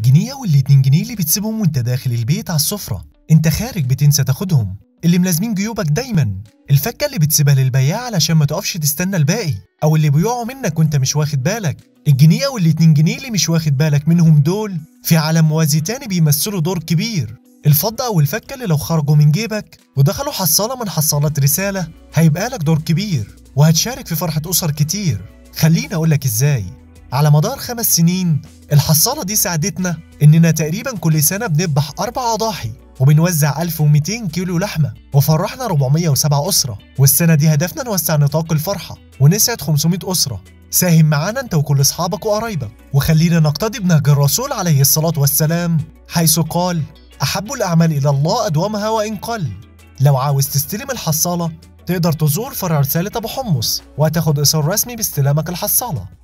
الجنيه والاتنين جنيه اللي بتسيبهم وانت داخل البيت على السفرة انت خارج بتنسى تاخدهم اللي ملازمين جيوبك دايما الفكة اللي بتسيبها للبياع علشان ما تقفش تستنى الباقي او اللي بيقعوا منك وانت مش واخد بالك الجنيه والاتنين جنيه اللي مش واخد بالك منهم دول في عالم موازي تاني بيمثلوا دور كبير الفضة أو الفكة اللي لو خرجوا من جيبك ودخلوا حصالة من حصالات رسالة هيبقى لك دور كبير وهتشارك في فرحة أسر كتير خليني أقولك إزاي على مدار خمس سنين الحصالة دي ساعدتنا إننا تقريبا كل سنة بنذبح أربع أضاحي وبنوزع 1200 كيلو لحمة وفرحنا 407 أسرة والسنة دي هدفنا نوسع نطاق الفرحة ونسعد 500 أسرة ساهم معانا انت وكل اصحابك وقرايبك وخلينا نقتدي بنهج الرسول عليه الصلاة والسلام حيث قال أحب الأعمال إلى الله أدومها وإن قل لو عاوز تستلم الحصالة تقدر تزور فرع رسالة أبو حمص وهتاخد إيصال رسمي باستلامك الحصالة